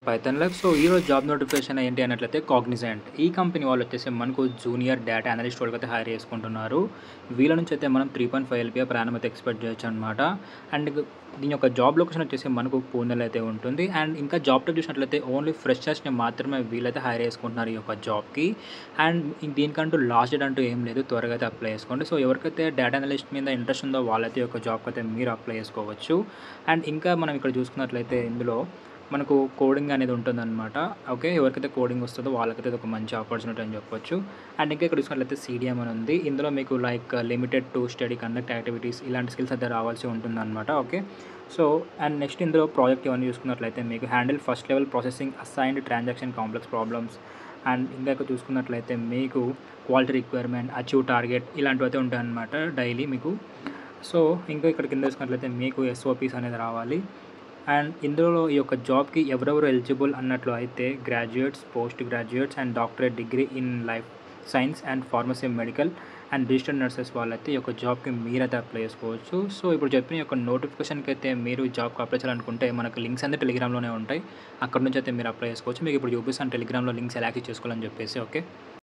Python life so ఈరోజు job notification ఏంటి అన్నట్లయితే కాగ్నిజెంట్ ఈ కంపెనీ వాళ్ళు వచ్చేసి మనకు జూనియర్ డేటా అనలిస్ట్ వాళ్ళకి అయితే హైర్ చేసుకుంటున్నారు వీళ్ళ నుంచి అయితే మనం త్రీ పాయింట్ ఫైవ్ ఎల్పిఆ ప్రాణం అయితే ఎక్స్పెక్ట్ చేయొచ్చు అనమాట అండ్ దీని యొక్క జాబ్ లొకేషన్ వచ్చేసి మనకు పూణేలో అయితే ఉంటుంది అండ్ ఇంకా జాబ్ టైప్ చూసినట్లయితే ఓన్లీ ఫ్రెషర్స్ని మాత్రమే వీళ్ళైతే హైర్ చేసుకుంటున్నారు ఈ యొక్క జాబ్కి అండ్ దీనికంటూ లాస్ట్ డేట్ అంటూ ఏం లేదు త్వరగా అయితే అప్లై చేసుకోండి సో ఎవరికైతే డేటా అనలిస్ట్ మీద ఇంట్రెస్ట్ ఉందో వాళ్ళైతే ఈ యొక్క జాబ్కి అయితే మీరు అప్లై చేసుకోవచ్చు అండ్ ఇంకా మనం ఇక్కడ చూసుకున్నట్లయితే ఇందులో మనకు కోడింగ్ అనేది ఉంటుందన్నమాట ఓకే ఎవరికైతే కోడింగ్ వస్తుందో వాళ్ళకైతే ఇది ఒక మంచి ఆపర్చునిటీ అని చెప్పొచ్చు అండ్ ఇంకా ఇక్కడ చూసినట్లయితే సీడిఎం అని ఉంది ఇందులో మీకు like limited to study conduct activities ఇలాంటి స్కిల్స్ అయితే రావాల్సి ఉంటుందన్నమాట ఓకే సో అండ్ నెక్స్ట్ ఇందులో ప్రాజెక్ట్ ఇవన్నీ చూసుకున్నట్లయితే మీకు handle first level processing assigned transaction complex problems and ఇంకా ఇక్కడ చూసుకున్నట్లయితే మీకు క్వాలిటీ రిక్వైర్మెంట్ అచీవ్ టార్గెట్ ఇలాంటివి అయితే ఉంటాయన్నమాట డైలీ మీకు సో ఇంకా ఇక్కడ కింద చూసుకున్నట్లయితే మీకు ఎస్ఓపీస్ అనేది రావాలి అండ్ ఇందులో ఈ యొక్క జాబ్కి ఎవరెవరు ఎలిజిబుల్ అన్నట్లు అయితే graduates post graduates and doctorate degree in life science and pharmacy medical and registered nurses వాళ్ళైతే ఈ యొక్క జాబ్కి మీరైతే అప్లై చేసుకోవచ్చు సో ఇప్పుడు చెప్పిన ఈ యొక్క నోటిఫికేషన్కి అయితే మీరు జాబ్కి అప్లై చేయాలనుకుంటే మనకు లింక్స్ అయితే టెలిగ్రామ్లోనే ఉంటాయి అక్కడ నుంచి అయితే మీరు అప్లై చేసుకోవచ్చు మీకు ఇప్పుడు చూపిస్తాను టెలిగ్రామ్లో లింక్స్ ఎలా యాక్సెస్ చేసుకోవాలని చెప్పేసి ఓకే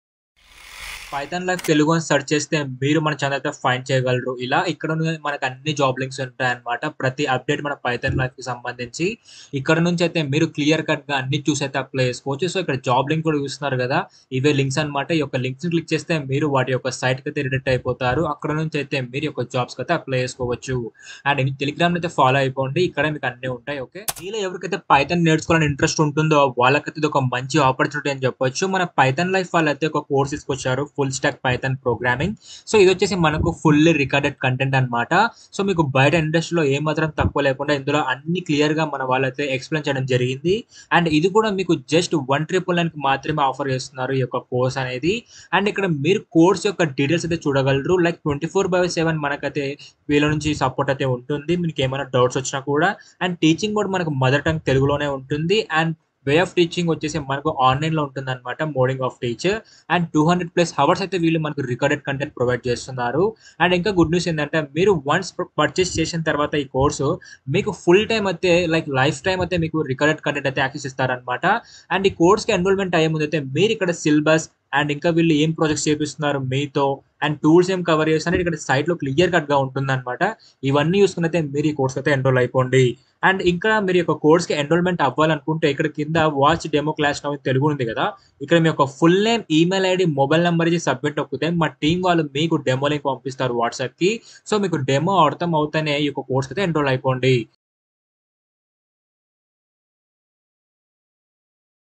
పైథాన్ లైఫ్ తెలుగు అని సెర్చ్ చేస్తే మీరు మన ఛానల్ అయితే ఫైండ్ చేయగలరు ఇలా ఇక్కడ నుంచి మనకు అన్ని జాబ్ లింక్స్ ఉంటాయి అనమాట ప్రతి అప్డేట్ మన పైథాన్ లైఫ్ కి సంబంధించి ఇక్కడ నుంచి అయితే మీరు క్లియర్ కట్ గా అన్ని చూసి అయితే అప్లై చేసుకోవచ్చు సో ఇక్కడ జాబ్ లింక్ కూడా చూస్తున్నారు కదా ఇవే లింక్స్ అనమాట ఈ యొక్క లింక్స్ క్లిక్ చేస్తే మీరు వాటి యొక్క సైట్ కి అయితే రిడక్ట్ అయిపోతారు అక్కడ నుంచి అయితే మీరు యొక్క జాబ్స్ కి అయితే అప్లై చేసుకోవచ్చు అండ్ టెలిగ్రామ్ అయితే ఫాలో అయిపోండి ఇక్కడ మీకు అన్ని ఉంటాయి ఓకే మీలో ఎవరికైతే పైథాన్ నేర్చుకోవాలని ఇంట్రెస్ట్ ఉంటుందో వాళ్ళకైతే ఇది ఒక మంచి ఆపర్చునిటీ అని చెప్పొచ్చు మన పైథాన్ లైఫ్ వాళ్ళైతే ఒక కోర్స్ తీసుకొచ్చారు full stack Python programming so ఇది వచ్చేసి మనకు ఫుల్లీ రికార్డెడ్ కంటెంట్ అనమాట సో మీకు బయట ఇండస్ట్రీలో ఏ మాత్రం తక్కువ లేకుండా ఇందులో అన్ని క్లియర్ గా మన వాళ్ళైతే ఎక్స్ప్లెయిన్ చేయడం జరిగింది అండ్ ఇది కూడా మీకు జస్ట్ వన్ ట్రిపుల్ నైన్ కి మాత్రమే ఆఫర్ చేస్తున్నారు ఈ యొక్క కోర్స్ అనేది అండ్ ఇక్కడ మీరు కోర్స్ యొక్క డీటెయిల్స్ అయితే చూడగలరు like twenty four by seven మనకైతే వీళ్ళ నుంచి సపోర్ట్ అయితే ఉంటుంది మీకు ఏమైనా డౌట్స్ వచ్చినా కూడా అండ్ టీచింగ్ కూడా మనకు మదర్ టంగ్ తెలుగులోనే ఉంటుంది అండ్ వే ఆఫ్ టీచింగ్ వచ్చేసి మనకు ఆన్లైన్ లో ఉంటుంది అనమాట మోడింగ్ of teacher and two hundred plus hours అయితే వీళ్ళు మనకు రికార్డెడ్ కంటెంట్ ప్రొవైడ్ చేస్తున్నారు అండ్ ఇంకా గుడ్ న్యూస్ ఏంటంటే మీరు వన్స్ పర్చేస్ చేసిన తర్వాత ఈ కోర్సు మీకు ఫుల్ టైం అయితే లైక్ లైఫ్ టైం అయితే మీకు రికార్డెడ్ కంటెంట్ అయితే యాక్సెస్ ఇస్తారనమాట అండ్ ఈ కోర్స్కి ఎన్రోల్మెంట్ అయ్యే ముందు అయితే మీరు ఇక్కడ సిలబస్ అండ్ ఇంకా వీళ్ళు ఏం ప్రాజెక్ట్స్ చేపిస్తున్నారు మీతో అండ్ టూల్స్ ఏం కవర్ చేస్తున్నారు ఇక్కడ సైట్ లో క్లియర్ కట్ గా ఉంటుంది అనమాట ఇవన్నీ చూసుకున్నైతే మీరు ఈ కోర్స్ అయితే ఎన్రోల్ అయిపోండి అండ్ ఇంకా మీరు యొక్క కోర్స్ కి ఎన్రోల్మెంట్ అవ్వాలనుకుంటే ఇక్కడ కింద వాచ్ డెమో క్లాస్ నవ్వు తెలుగు ఉంది కదా ఇక్కడ మీ యొక్క full name email ID mobile number ఇచ్చి సబ్మిట్ ఒక్కితే మా టీం వాళ్ళు మీకు డెమో లింక్ పంపిస్తారు వాట్సాప్ కి సో మీకు డెమో అర్థం అవుతానే ఈ యొక్క కోర్స్ అయితే ఎన్రోల్ అయిపోండి